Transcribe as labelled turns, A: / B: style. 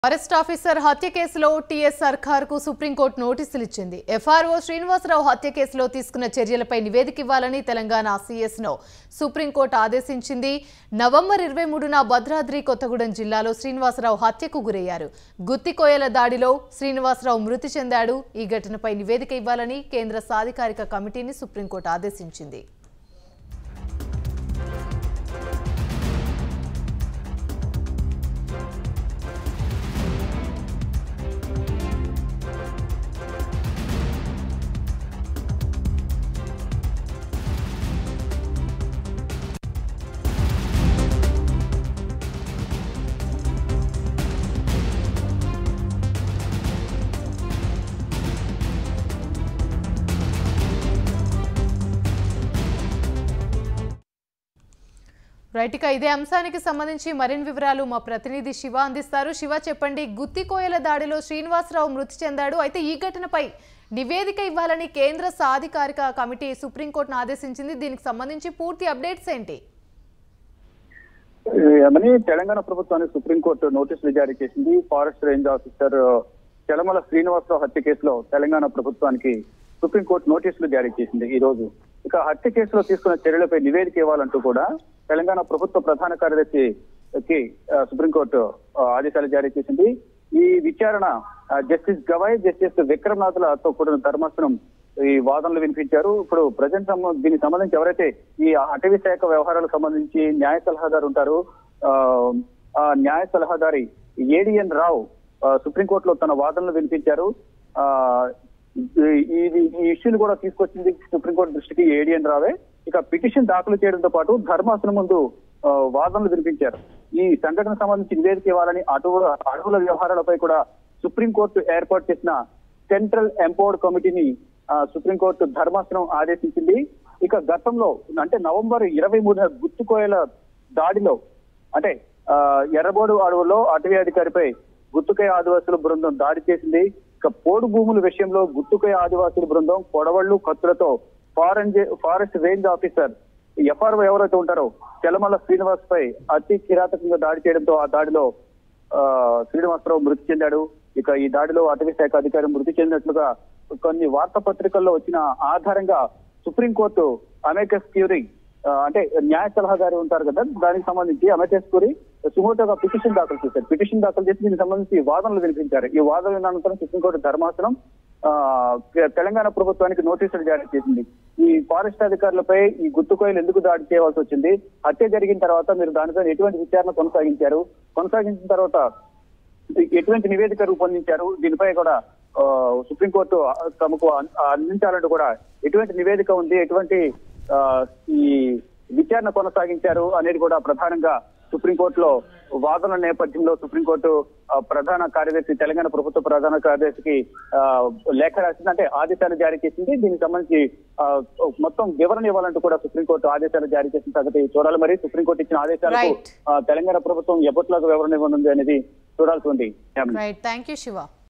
A: Arrest officer హత్య కేసులో TS సర్కార్ కు సుప్రీంకోర్టు నోటీసులు ఇచ్చింది ఎఫ్ఆర్ఓ శ్రీనివాసరావు హత్య కేసులో తీసుకున్న చర్యలపై నివేదిక ఇవ్వాలని తెలంగాణ సీఎస్ ను సుప్రీంకోర్టు ఆదేశించింది నవంబర్ ఇరవై మూడున భద్రాద్రి కొత్తగూడెం జిల్లాలో శ్రీనివాసరావు హత్యకు గురయ్యారు గుత్తికోయల దాడిలో శ్రీనివాసరావు మృతి చెందాడు ఈ ఘటనపై నివేదిక ఇవ్వాలని కేంద్ర సాధికారిక కమిటీని సుప్రీంకోర్టు ఆదేశించింది రైట్ ఇక ఇదే అంశానికి సంబంధించి మరిన్ని వివరాలు మా ప్రతినిధి శివ అందిస్తారు శివ చెప్పండి గుత్తికోయల దాడిలో శ్రీనివాసరావు మృతి చెందాడు అయితే ఈ ఘటనపై నివేదిక ఇవ్వాలని కేంద్ర సాధికారిక కమిటీ సుప్రీంకోర్టును ఆదేశించింది దీనికి సంబంధించి పూర్తి అప్డేట్స్ ఏంటి
B: అని తెలంగాణ ప్రభుత్వానికి సుప్రీంకోర్టు నోటీసులు జారీ చేసింది forest range officer Chalamala Srinivasa Rao హత్య కేసులో తెలంగాణ ప్రభుత్వానికి సుప్రీంకోర్టు నోటీసులు జారీ చేసింది ఈ రోజు ఇక హత్య కేసులో తీసుకున్న చర్యలపై నివేదిక ఇవ్వాలంటూ కూడా తెలంగాణ ప్రభుత్వ ప్రధాన కార్యదర్శికి ఆ, సుప్రీంకోర్టు ఆ, ఆదేశాలు జారీ చేసింది ఈ విచారణ ఆ, జస్టిస్ గవాయ్ జస్టిస్ విక్రమ్నాథ్లతో కూడిన ధర్మాసనం ఈ వాదనలు వినిపించారు ఇప్పుడు ప్రజెంట్ దీనికి సంబంధించి ఎవరైతే ఈ అటవీ శాఖ వ్యవహారాలకు సంబంధించి న్యాయ సలహాదారు ఉంటారు ఆ, ఆ న్యాయ సలహాదారి ఏడిఎన్ రావు ఆ, సుప్రీంకోర్టులో తన వాదనలు వినిపించారు ఆ ఈ- ఈ ఈ ఇష్యూని కూడా తీసుకొచ్చింది సుప్రీంకోర్టు దృష్టికి ఏడిఎన్ రావే ఇక పిటిషన్ దాఖలు చేయడంతో పాటు ధర్మాసనం ముందు ఆ, వాదనలు వినిపించారు ఈ సంఘటన సంబంధించి నివేదిక ఇవ్వాలని అటవుల అడవుల వ్యవహారాలపై కూడా సుప్రీంకోర్టు ఏర్పాటు చేసిన సెంట్రల్ ఎంపవర్డ్ కమిటీని ఆ, సుప్రీంకోర్టు ధర్మాసనం ఆదేశించింది ఇక గతంలో అంటే నవంబర్ ఇరవై మూడున గుర్తుకోయల దాడిలో అంటే ఆ, ఎర్రబోడు అడవుల్లో అటవీ అధికారిపై గుత్తుకయ ఆదివాసుల బృందం దాడి చేసింది ఇక పోడు భూముల విషయంలో గుత్తుకయ ఆదివాసుల బృందం కొడవళ్లు కత్తులతో foreign forest range officer FRO ఎవరైతే ఉంటారో తెలమల శ్రీనివాస్ పై అతి కిరాతకంగా దాడి చేయడంతో ఆ దాడిలో ఆ, శ్రీనివాసరావు మృతి చెందాడు ఇక ఈ దాడిలో అటవీ శాఖ అధికారి మృతి చెందినట్లుగా కొన్ని వార్తాపత్రికల్లో వచ్చిన ఆధారంగా సుప్రీంకోర్టు అమెకస్ క్యూరీ ఆ, అంటే న్యాయ సలహాదారు ఉంటారు కదా దానికి సంబంధించి అమెకస్ క్యూరీ సుమోటోగా పిటిషన్ దాఖలు చేశారు పిటిషన్ దాఖలు చేసి దీనికి సంబంధించి వాదనలు వినిపించారు ఈ వాదనల అనంతరం సుప్రీంకోర్టు ధర్మాసనం ఆ, తెలంగాణ ప్రభుత్వానికి నోటీసులు జారీ చేసింది ఈ ఫారెస్ట్ అధికారులపై ఈ గుత్తుకోయలు ఎందుకు దాడి చేయవలసి వచ్చింది హత్య జరిగిన తర్వాత మీరు దానిపై ఎటువంటి విచారణ కొనసాగించారు కొనసాగించిన తర్వాత ఎటువంటి నివేదిక రూపొందించారు దీనిపై కూడా ఆ, సుప్రీంకోర్టు తమకు అన్- అందించాలంటూ కూడా ఎటువంటి నివేదిక ఉంది ఎటువంటి ఆ, ఈ విచారణ కొనసాగించారు అనేది కూడా ప్రధానంగా సుప్రీంకోర్టులో వాదనల నేపథ్యంలో సుప్రీంకోర్టు ఆ, ప్రధాన కార్యదర్శి తెలంగాణ ప్రభుత్వ ప్రధాన కార్యదర్శికి ఆ, లేఖ రాసింది అంటే ఆదేశాలు జారీ చేసింది దీనికి సంబంధించి ఆ, మొత్తం వివరణ ఇవ్వాలంటూ కూడా సుప్రీంకోర్టు ఆదేశాలు జారీ చేసిన సంగతి చూడాలి మరి సుప్రీంకోర్టు ఇచ్చిన ఆదేశాలకు
A: Right.
B: ఆ, తెలంగాణ ప్రభుత్వం ఎప్పటిలాగా వివరణ ఇవ్వనుంది అనేది చూడాల్సి ఉంది
A: రైట్ థ్యాంక్ యూ శివ